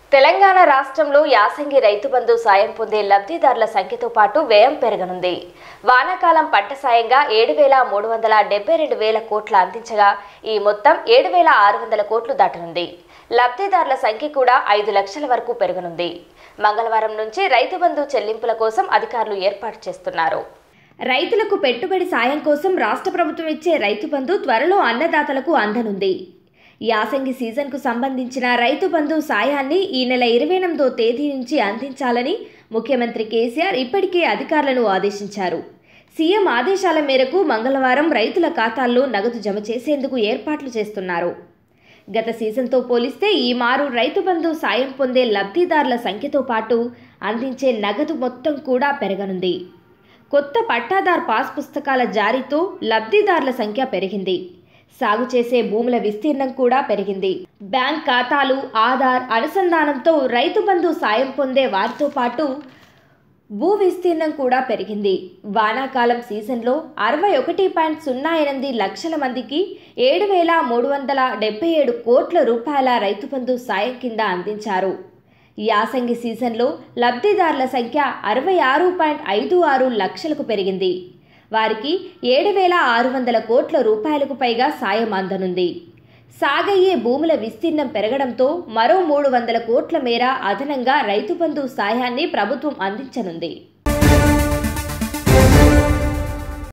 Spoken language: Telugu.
తెలంగాణ రాష్ట్రంలో యాసంగి రైతు బంధు సాయం పొందే లబ్ధిదారుల సంఖ్యతో పాటు వ్యయం పెరగనుంది వానాకాలం పంట సాయంగా ఏడు వేల మూడు వందల డెబ్బై రెండు వేల కోట్ల అందించగా ఈ మొత్తం ఏడు వేల ఆరు వందల కోట్లు దాటనుంది లబ్ధిదారుల సంఖ్య కూడా ఐదు లక్షల వరకు పెరగనుంది మంగళవారం నుంచి రైతు బంధు చెల్లింపుల కోసం అధికారులు ఏర్పాటు చేస్తున్నారు రైతులకు పెట్టుబడి సాయం కోసం రాష్ట్ర ప్రభుత్వం ఇచ్చే రైతు బంధు త్వరలో అన్నదాతలకు అందనుంది యాసంగి సీజన్కు సంబంధించిన రైతు బంధు సాయాన్ని ఈ నెల ఇరవై ఎనిమిదో తేదీ నుంచి అందించాలని ముఖ్యమంత్రి కేసీఆర్ ఇప్పటికే అధికారులను ఆదేశించారు సీఎం ఆదేశాల మేరకు మంగళవారం రైతుల ఖాతాల్లో నగదు జమ చేసేందుకు ఏర్పాట్లు చేస్తున్నారు గత సీజన్తో పోలిస్తే ఈ మారు రైతు బంధు సాయం పొందే లబ్ధిదారుల సంఖ్యతో పాటు అందించే నగదు మొత్తం కూడా పెరగనుంది కొత్త పట్టాదార్ పాస్ పుస్తకాల జారీతో లబ్ధిదారుల సంఖ్య పెరిగింది సాగు చేసే భూముల విస్తీర్ణం కూడా పెరిగింది బ్యాంక్ ఖాతాలు ఆధార్ అనుసంధానంతో రైతు బంధు సాయం పొందే వారితో పాటు భూ విస్తీర్ణం కూడా పెరిగింది వానాకాలం సీజన్లో అరవై ఒకటి పాయింట్ సున్నా ఎనిమిది లక్షల మందికి ఏడు వేల మూడు వందల డెబ్బై ఏడు కోట్ల రూపాయల రైతు బంధు సాయం కింద అందించారు యాసంగి సీజన్లో లబ్ధిదారుల సంఖ్య అరవై ఆరు పాయింట్ ఐదు ఆరు లక్షలకు పెరిగింది వారికి ఏడు వేల ఆరు వందల కోట్ల రూపాయలకు పైగా సాయం అందనుంది సాగయ్యే భూముల విస్తీర్ణం పెరగడంతో మరో మూడు వందల కోట్ల మేర అదనంగా రైతు బంధు సాయాన్ని ప్రభుత్వం అందించనుంది